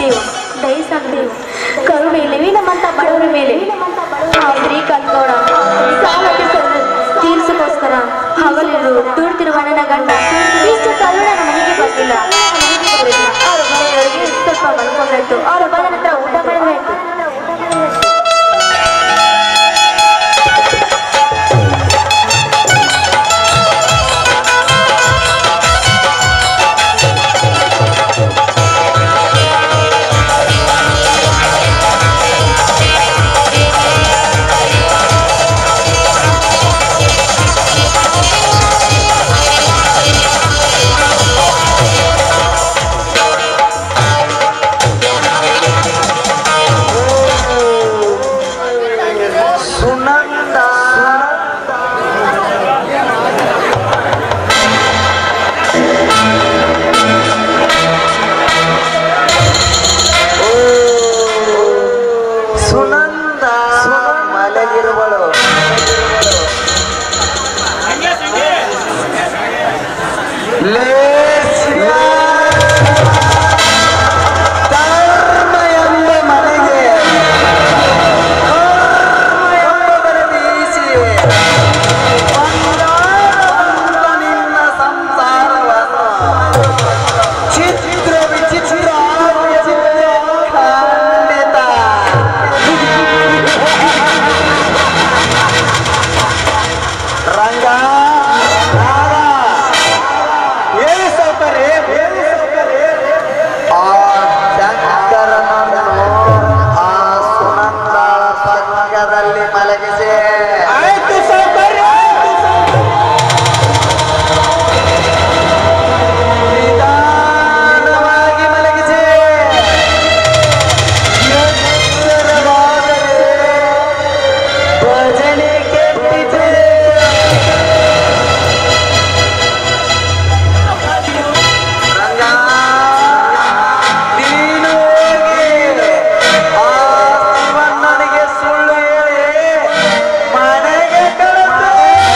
ದೇವ ದಯಸಾಗ ದೇವ ಕರುಣೆಯಿಲ್ಲವೇ ನಮ್ಮಂತ ಬಡವರ ಮೇಲೆ ಆದ್ರಿ ಕಲ್ಕೋಣ ಸಾಲ ತೀರ್ಸಕ್ಕೋಸ್ಕರ ಹಗಲಿರು ದುಡ್ತಿರುವ ನನ್ನ ಗಂಡ ಇಷ್ಟು ಕರುಣ ಮನೆಗೆ ಬಂದಿಲ್ಲ ಅವ್ರ ಮನೆಯೊಳಗೆ ಸ್ವಲ್ಪ ಮಲ್ಕೊಂಡ್ರಾಯ್ತು ಅವ್ರ ಬಂದ ನಂತರ ಊಟ ಮಾಡಿದ್ರಾಯ್ತು ಸುನಂದ ಓ, ಸುನಂದ ಮಲಗಿರುವಳು ಲೇಸ್ಯ ಧರ್ಮ ಎಂಬ ಮನೆಗೆ ನಿನ್ನ ಸಂಸಾರವನ್ನು ಚಿತ್ರ ವಿಚಿತ್ರ ಖಂಡಿತ ರಂಗ ರಾಗ, ಹೇಳಿ ಸೌಕರ್ಯ ಹೇಳಿ ಸೌಕರ್ಯ ಆ ಶಂಕರನನ್ನು ಆ ಸುನಂದಾಳ ಪಕ್ಕದಲ್ಲಿ ಮಲಗಿಸಿ ಆಯ್ತು ಸೌಕರ್ಯ ನಿಧಾನವಾಗಿ ಮಲಗಿಸಿ ಎಚ್ಚರವಾದರೆ ಭಜನೆ ಕೆಟ್ಟಿದೆ ರಂಗ ನೀನು ಹೋಗಿ ಆ ಶಿವಣ್ಣನಿಗೆ ಸುಳ್ಳು ಹೇಳಿ ಮನೆಗೆ ಕಳಿಸು.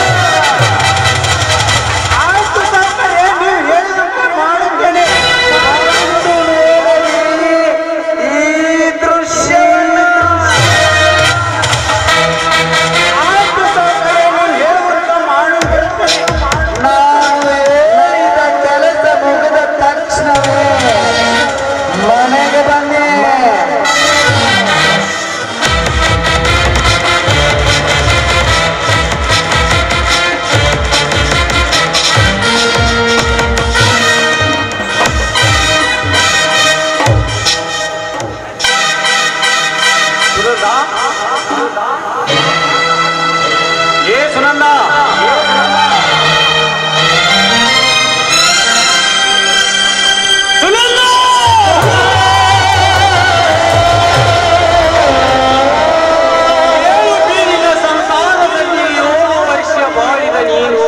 ಆಯ್ತು ಸಾಕರೆ, ನೀವು ಹೇಳಿದಂತೆ ಮಾಡುತ್ತೇನೆ. ಬಂದು ನೋಡಲಿ ಈ ದೃಶ್ಯವನ್ನು. ಆಯ್ತು ಸಾಕರೆ, ನೀವು ಹೇಳುವಂತೆ ಮಾಡುತ್ತೇನೆ. ನಾವು ಹೇಳಿದ ಕೆಲಸ ಮುಗಿದ ತಕ್ಷಣವೇ ಮನೆಗೆ ಬನ್ನಿ ಏ ಸುನಂದ ಸುನಂದ ಏಳು ಬೀರಿನ ಸಂಸಾರದಲ್ಲಿ ಏಳು ವರ್ಷ ಬಾಳಿದ ನೀನು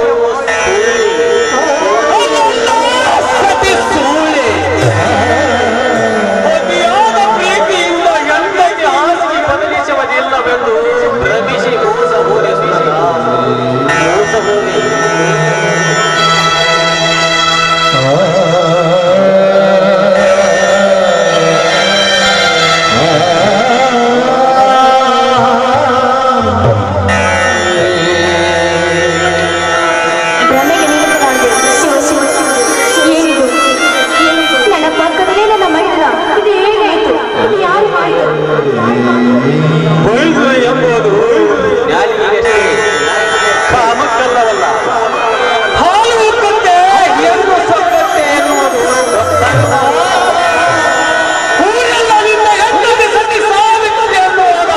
ಸತಿ ಸೂಳೆ ಅತಿಯಾದ ಪ್ರೀತಿಯಿಂದ ಗಂಡಗೆ ಆಸ್ತಿ ಬದಲಿಸುವುದಿಲ್ಲವೆಂದು ಭ್ರಮಿಸಿ ಮೋಸ ಹೋದೆ ಸುನಂದ ಮೋಸ ಹೋದೆ ಭ್ರಮೆಗೆ ನಿಲುಕಲಾರದೆ ಶಿವ ಶಿವ ಶಿವ ಏನಿದು ನನ್ನ ಪಕ್ಕದಲ್ಲೇ ನನ್ನ ಮೈದುನ ಇದು ಹೇಗಾಯ್ತು ಇದು ಯಾರು ಮಾಡಿತು ಬೈದು ಎಂಬುದು ನ್ಯಾಲಿಗಷ್ಟೇ ಕಾಮಕ್ಕಲ್ಲವಲ್ಲ ಹಾಲು ಉಕ್ಕುತ್ತೆ ಹೆಣ್ಣು ಸೊಕ್ಕತ್ತೆ ಎನ್ನುವುದು ಗೊತ್ತಾಗಲ್ಲ. ಊರೆಲ್ಲ ನಿನ್ನ ಹೆಂಡತಿ ಸತಿ ಸಾವಿತ್ತದೆ ಎನ್ನುವಾಗ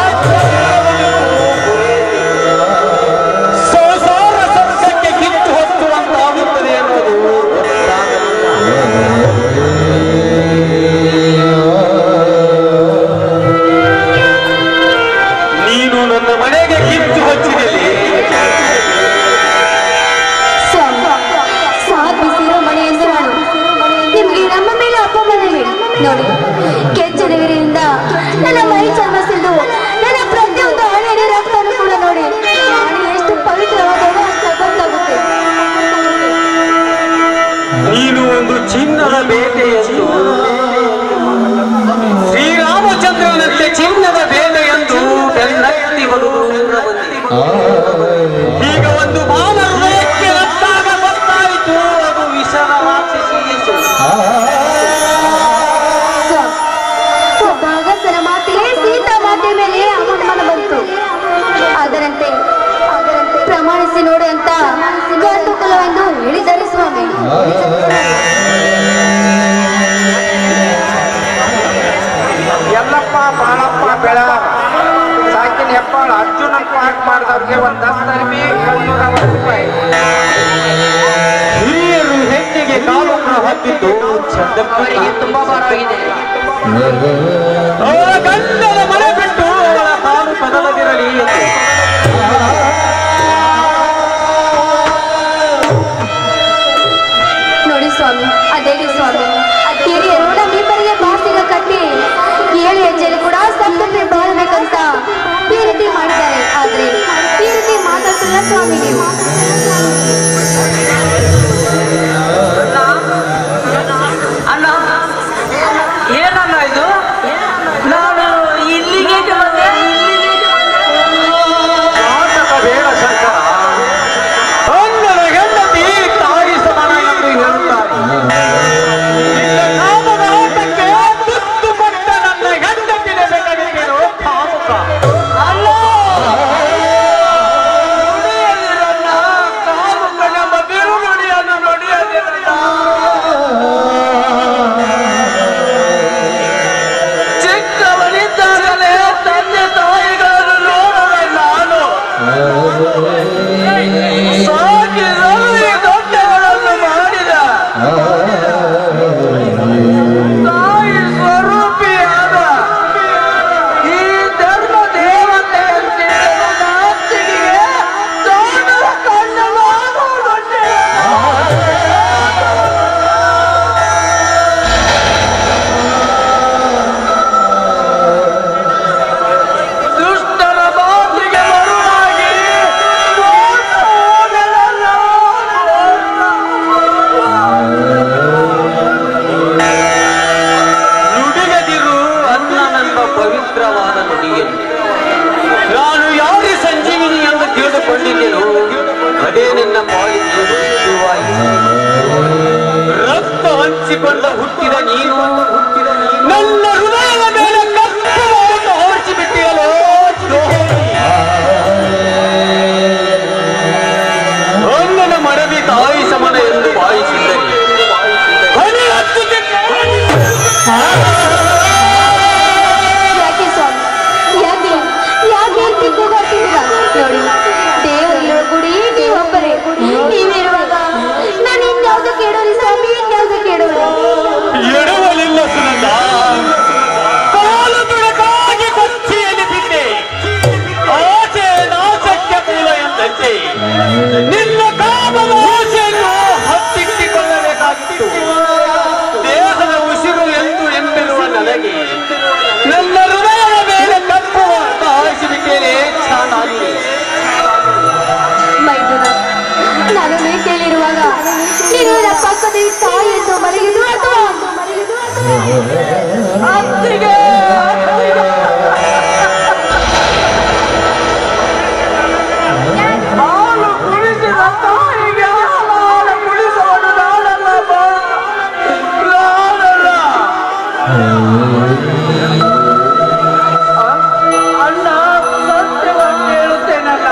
ಸಂಸಾರ ಸಸ್ಯಕ್ಕೆ ಕಿತ್ತು ಹೊತ್ತುವಂತಾಗುತ್ತದೆ ಎನ್ನುವುದು ಗೊತ್ತಾಗಲಿಲ್ಲ ನೀನು ನನ್ನ ಮನೆಗೆ ಕಿತ್ತು ಹಚ್ಚಿದಲ್ಲಿ ಸ್ವಾಮಿ ಸಾತ್ ಬಿಸಿರೋ ಮನೆಯಿಂದ ನಾನು ನಿಮ್ಗೆ ನಮ್ಮ ಮೇಲೆ ಅಪಮಾನವೇ ನೋಡಿ ಕೆಚ್ಚಲಗಿರಿಯಿಂದ ನನ್ನ ಮೈ ಚರ್ಮಿಸಿದ್ದು ನನ್ನ ಪ್ರತಿಯೊಂದು ಹಣೆಯ ರಕ್ತವನ್ನು ಕೂಡ ನೋಡಿ ನಾನು ಎಷ್ಟು ಪವಿತ್ರವಾದವೋ ಅಂತ ಗೊತ್ತಾಗುತ್ತೆ ನೀನು ಒಂದು ಚಿನ್ನದ ಬೇಟೆ ಎಂದು ರೂಪಾಯಿಗೆ ಒಂದು ಹತ್ತರ್ಬಿ ಒಂದೂರ ಒಂದು ರೂಪಾಯಿ ಹಿರಿಯರು ಹೆಣ್ಣಿಗೆ ಕಾಲನ್ನು ಹಾಕಿದ್ದು ಅವರಿಗೆ ತುಂಬಾ ಭಾರವಾಗಿದೆ ಅವಳ ಗಂಡನ ಮನೆ ಬಿಟ್ಟು ಅವಳ ಕಾಲು ಕದಲದಿರಲಿ ಎಂದು ನೋಡಿ ಸ್ವಾಮಿ ಅದೇಗೆ ಸ್ವಾಮಿ ಹಿರಿಯರು ನಮ್ಮಿಬ್ಬರಿಗೆ ಬಾಸಿಗ ಕಟ್ಟಿ ಏಳು ಹೆಜ್ಜೆಯಲ್ಲಿ ಕೂಡ ಸತ್ತಕ್ಕೆ ಬಾಳ್ಬೇಕಂತ ಈ ರೀತಿ ಮಾಡಿದ್ದಾರೆ ಆದ್ರೆ ಈ ರೀತಿ ಮಾತಾಡ್ತಿಲ್ಲ ಸ್ವಾಮಿ ನೀವು ಅಣ್ಣ ಏನಣ್ಣ ಇದು ನಾನು ಇಲ್ಲಿಗೆ ಬಂದೆ ನಾಟಕ ಬೇಡ ಶಂಕರ ಅಂಗದ ಹೆಂಡತಿ ತಾಯಿ ಸಮಾನ ಎಂದು ಹೇಳುತ್ತಾರೆ ನಿನ್ನ ಕಾಮದ ಆಟಕ್ಕೆ ತುತ್ತು ಕೊಟ್ಟ ನನ್ನ ಹೆಂಡತಿನ ಬೇಕಾಗಿದ್ದೇನೋ ಕಾಮುಕ ಅಲ್ಲ ನುಡಿಯದಿರಣ್ಣ ಕಾಮುಕನೆಂಬ ಬಿರು ನುಡಿಯನ್ನು ನುಡಿಯದಿರಣ್ಣ ಚಿಕ್ಕವನಿದ್ದಾಗಲೇ ತಂದೆ ತಾಯಿಗಳನ್ನು ನೋಡದ ನಾನು ಸಾಕಿ ಸಲಹಿ ದೊಡ್ಡಗಳನ್ನು ಮಾಡಿದ ತಾಯಿ ಸ್ವರೂಪಿಯಾದ ಈ ಧರ್ಮ ದೇವತೆ ಅಂತಿರುವ ನಾಸ್ತಿಗೆ ತಾಂಡವ ಕಂಡಲಾಗುವುದುಂಟೆ. ದುಷ್ಟರ ಮಾತಿಗೆ ಮರುವಾಗಿ ಮೋಸ ಹೋಗಲಲ್ಲ. ನುಡಿಯದಿರು ಅನ್ನನೆಂಬ ಪವಿತ್ರವಾದ ನುಡಿಯನ್ನು ನಾನು ಯಾರಿ ಸಂಜೀವಿನಿ ಎಂದು ತಿಳಿದುಕೊಂಡಿದ್ದೆನೋ ಅದೇ ನನ್ನ ಪಾಲಿಗೆ ಮುಖ್ಯವಾಯಿತು. ರಕ್ತ ಹಂಚಿಕೊಂಡ ಹುಟ್ಟಿದ ನೀನು ನನ್ನ ಹೃದಯದ ಮೇಲೆ ಕಪ್ಪು ಮಾಡು ಹೊರಿಸಿಬಿಟ್ಟಿಯಲೋ ಅಣ್ಣನ ಮರವಿ ತಾಯಿ ಸಮನ ಎಂದು ಭಾವಿಸಿದ್ದರೆ ಹಣೆ ಹಚ್ಚುತ್ತಿದ್ದೆ. ಯಾಕೆ ಸ್ವಾಮಿ ಯಾಕೆ ಯಾಕೆ ಇಲ್ಲಿ ಕೂಗಾಡ್ತಿದ್ದೀರಾ ನೋಡಿ ದೇವರಿರೋ ಗುಡಿ ನೀವೊಬ್ಬರೇ ನೀವಿರುವಾಗ ನಾನು ಇನ್ಯಾವುದೋ ಕೇಳೋರಿ ಸ್ವಾಮಿ ಇನ್ಯಾವುದೋ ಕೇಳೋರಿ ಎಡವಲಿಲ್ಲ ಸುನಂದ ಕಾಲು ತುಣಕಾಗಿ ಕೊಚ್ಚಿಯಲ್ಲಿ ಬಿದ್ದೆ ಆಸೆ ನಾಶಕ್ಕೆ ಮೂಲ ಎಂದಂತೆ ನಿನ್ನ ಕಾಮದ ಆಸೆಯನ್ನು ಹತ್ತಿಕ್ಕಿಕೊಳ್ಳಬೇಕಾಗಿತ್ತು ದೇಹದ ಉಸಿರು ಎಂದು ಎಂಬಿರುವ ನನಗೆ ನನ್ನ ಹೃದಯದ ಮೇಲೆ ಕಪ್ಪು ಹಾಯಿಸಿಬಿಟ್ಟೇನೆ ಚಾನಾಗಿ ಮೈದುನ ನಾನು ನೀ ಕೇಳಿರುವಾಗ ನೀನು ನನ್ನ ಪಕ್ಕದಲ್ಲಿ ತಾಯಿ ಎಂದು ಮಲಗಿದು ಅಥವಾ ಅತ್ತಿಗೆ ಹಾಲು ಕುಡಿಸಿದ ತಾಯಿಗೆ ಹಾಲು ಕುಡಿಸೋದು ನಾನಲ್ಲಪ್ಪ ನಾನಲ್ಲ ಅಣ್ಣ ಸತ್ಯವಾಗಿ ಹೇಳುತ್ತೇನಲ್ಲ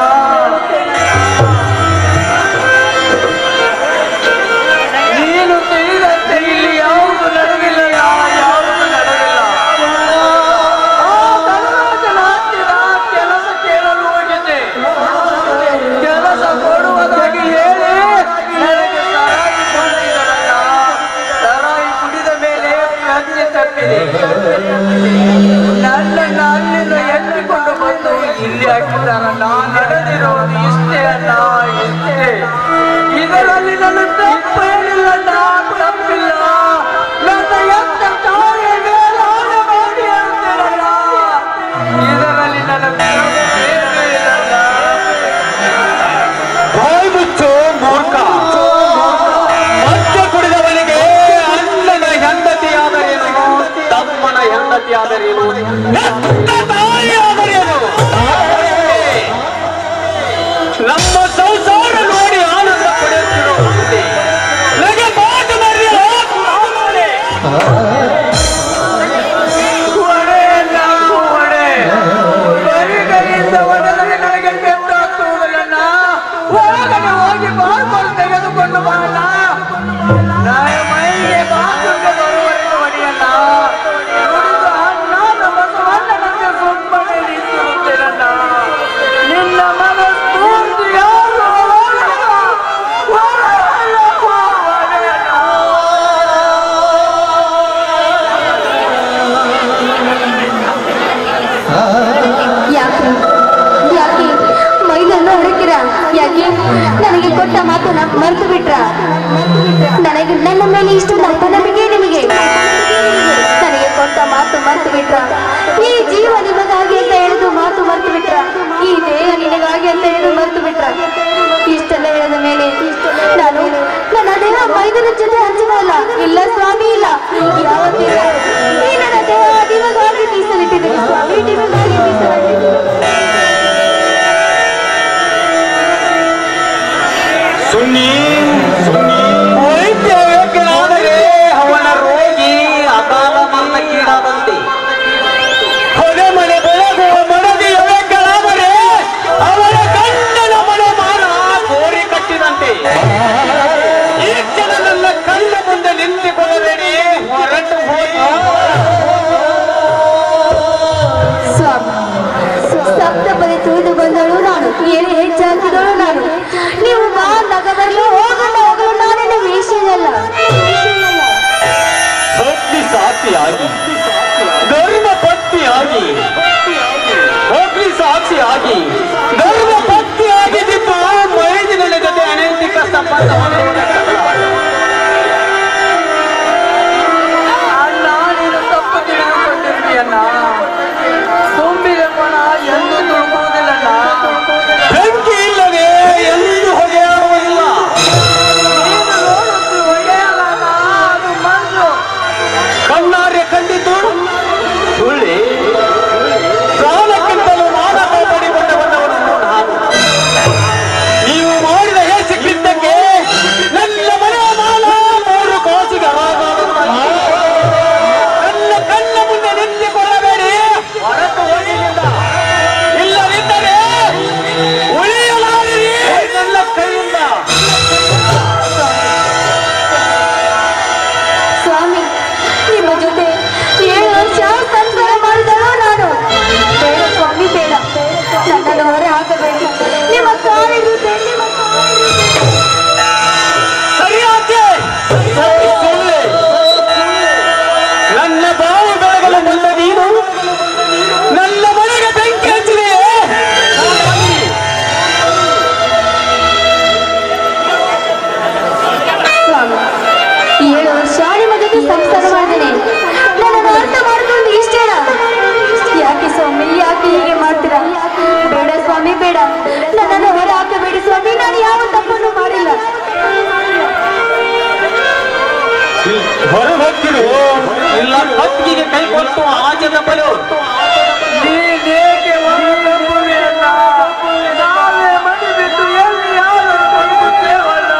ನೀನು ತಿಳಿದಂತೆ ಇಲ್ಲಿ ಯಾವುದು ನಡೆದಿಲ್ಲ ಯಾವುದು ನಡೆದಿಲ್ಲ ಆ ಧನರಾಜನ ಹತ್ತಿರ ಕೆಲಸ ಕೇಳಲು ಹೋಗಿದ್ದೆ ಕೆಲಸ ಕೊಡುವುದಾಗಿ ಹೇಳಿ ನನಗೆ ಸರಾಯಿ ಕೊಟ್ಟಿದ್ದರಲ್ಲ ಸರಾಯಿ ಕುಡಿದ ಮೇಲೆ ಪ್ರಜ್ಞೆ ತಪ್ಪಿದೆ ನನ್ನನ್ನು ಅಲ್ಲಿಂದ ಎತ್ತಿಕೊಂಡು ಬಂದು ಇಲ್ಲಿ ಹಾಕಿದ್ದಾರಲ್ಲ ನಡೆದಿರೋದು ಇಷ್ಟೇ ಅಲ್ಲ ಇಷ್ಟೇ ಇದರಲ್ಲಿ ನನ್ನ ತಪ್ಪೇನಿಲ್ಲ ತಪ್ಪಿಲ್ಲ ನನ್ನ ಎತ್ತ ತಾಯಿಯ ಮೇಲೆ ಆಣೆ ಮಾಡಿ ಹೇಳ್ತೀರಲ್ಲ ಇದರಲ್ಲಿ ನನ್ನ ತಪ್ಪೇನೂ ಇಲ್ಲಲ್ಲ. ಬಾಯಿ ಮುಚ್ಚು ಮೂರ್ಖ ಮದ್ಯ ಕುಡಿದವನಿಗೆ ಅಣ್ಣನ ಹೆಂಡತಿಯಾದರೇನು ತಮ್ಮನ ಹೆಂಡತಿಯಾದರೇನು ಹೆತ್ತ ತಾಯಿಯಾದರೇನು ನಮ್ಮ ಸಂಸಾರ ನೋಡಿ ಆನಂದ ಪಡೆಯುತ್ತಿರೋ ಮುಂದೆ ನನಗೆ ಮಾತು ಮರೆಯಲು ಆಗುತ್ತದೆ. ಒಡೆ ನಾವು ಒಡೆ. ಬರಿಗೈಯಿಂದ ಒಡೆದರೆ ನನಗೆ ಕೆಟ್ಟಾಗ್ತುವುದಲ್ಲ. ಒಳಗಡೆ ಹೋಗಿ ಬಾರ್ಬಲ್ ತೆಗೆದುಕೊಂಡು ಬರಲ್ಲ ನನ್ನ ಮೈಗೆ ಬಾತ್ರೂಮ್ಗೆ ಬರುವವರೆಗೂ ಹೊಡೆಯಲ್ಲ ನುಡಿದು ಅನ್ನ ನಮ್ಮ ಬಸವಣ್ಣನಂತೆ ಸುಮ್ಮನೆ ನಿಂತಿರುತ್ತೇನಲ್ಲ ನಿನ್ನ ಮನಸ್ಸು ಸಾಕ್ಷಿಯಾಗಿ ಧರ್ಮ ಪತ್ನಿಯಾಗಿ ಅಗ್ನಿ ಸಾಕ್ಷಿಯಾಗಿ ಧರ್ಮ ಪತ್ನಿಯಾಗಿದ್ದು ಮೈದಿನ ಜೊತೆ ಅನೈತಿಕ ಸಂಬಂಧವನ್ನು ಅಣ್ಣ ನೀನು ತಪ್ಪು ತಿಳಿದುಕೊಂಡಿರ್ತೀಯಣ್ಣ ತುಂಬಿದ ಮನ ಎಂದು ತುಳುಕುವುದಿಲ್ಲಣ್ಣ ಬೆಂಕಿ ಇಲ್ಲದೆ ಎಂದು ಹೊಗೆಯಾಡುವುದಿಲ್ಲ ನೀನು ನೋಡುವುದು ಒಳ್ಳೆಯಲ್ಲ ಅದು ಮಣ್ಣು ಕಣ್ಣಾರೆ ಕಂಡಿತು ಸುಳ್ಳಿ ಪ್ರಾಣಕ್ಕಿಂತಲೂ ಮಾನವ ಬಡಿ ಬಂದ ಬಂದವನು ನಾನು ನೀವು ಮಾಡಿದ ಹೇಸಿಕ್ಕಿದ್ದಕ್ಕೆ ನನ್ನ ಮನೆಯ ಮಾನ ಮೂರು ಕಾಸಿಗೆ ಹಾಗಾಗುತ್ತದೆ. ನನ್ನ ಕಣ್ಣ ಮುಂದೆ ನಿಂತುಕೊಳ್ಳಬೇಡಿ ಹೊರಟು ಹೋಗಿಲ್ಲಿಂದ ಇಲ್ಲದಿದ್ದರೆ ಉಳಿಯಲಾರಿರಿ ನನ್ನ ಕೈಯಿಂದ ಸ್ವಾಮಿ ನಿಮ್ಮ ಜೊತೆ ಏಳು ವರ್ಷ ಸಂಸಾರ ಮಾಡಿದಳು ನಾನು ಬೇಡ ಸ್ವಾಮಿ ಬೇಡ ನನ್ನನ್ನು ಹೊರ ಹಾಕಬೇಡಿ ನಿಮ್ಮ ಕಾಲಿರುತ್ತೆ ನಿಮ್ಮ ಕಾಲಿರುತ್ತೆ. ಸರಿಯಾಕೆ ಸುಳ್ಳೆ. ನನ್ನ ಬಾವು ಬೆಳಗಲು ಮುನ್ನ ನೀನು ನನ್ನ ಮನೆಗೆ ಬೆಂಕಿ ಹಚ್ಚಿದೆಯೇ ಸ್ವಾಮಿ ಏಳು ವರ್ಷ ನಿಮ್ಮ ಜೊತೆ ಸಂಸಾರ ಮಾಡಿದ್ದೇನೆ ನನ್ನನ್ನು ಅರ್ಥ ಮಾಡ್ಕೊಂಡು ಇಷ್ಟೇನ ಯಾಕೆ ಸ್ವಾಮಿ ಯಾಕೆ ಹೀಗೆ ಮಾಡ್ತೀರಾ ಬೇಡ ಸ್ವಾಮಿ ಬೇಡ ನನ್ನನ್ನು ಹೊರ ಹಾಕಬೇಡಿ ಸ್ವಾಮಿ ನಾನು ಯಾವ ತಪ್ಪನ್ನು ಮಾಡಿಲ್ಲ ಹೊರಹೊಕ್ಕಿರು ಇಲ್ಲ ಕತ್ತಿಗೆ ಕೈ ಕೊಟ್ಟು ಆಚೆ ತಪ್ಪಲು ನೀನೇಕೆ ಹೊರತಂಬುವೆಯಣ್ಣ ನಾವೇ ಮನೆ ಬಿಟ್ಟು ಎಲ್ಲಿ ಯಾರು ಬದುಕುತ್ತೇವಣ್ಣ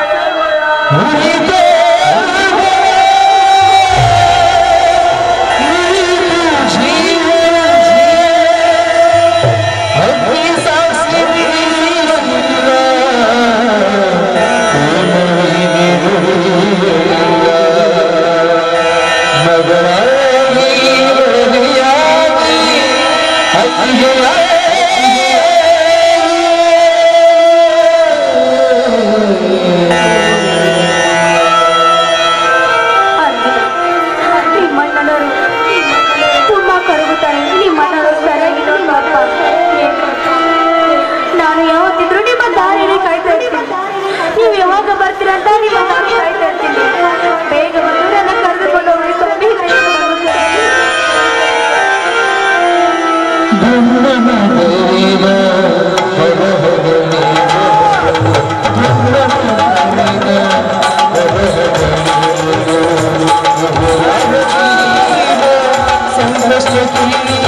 ನಿಮ್ಮಣ್ಣನವರು ತುಂಬಾ ಕರಗುತ್ತಾರೆ ನಿಮ್ಮಣ್ಣನವರು ಸರಿಯಾಗಿ ನೋಡು ಅಪ್ಪ ನಾನು ಯಾವತ್ತಿದ್ರು ನಿಮ್ಮ ದಾರಿಯಲ್ಲಿ ಕಾಯ್ತಾ ಇರ್ತೀನಿ ನೀವು ಯಾವಾಗ ಬರ್ತೀರಾ ಅಂತ ನಿಮ್ಮ ದಾರಿ ಕಾಯ್ತಾ ಇರ್ತೀನಿ ಬೇಗ ಬಂದು ನನ್ನ ಕರೆದುಕೊಂಡು ಹೋಗಿ ಸ್ವಾಮಿ ಬೇಗ ಬಂದು. ಸಂಕಷ್ಟ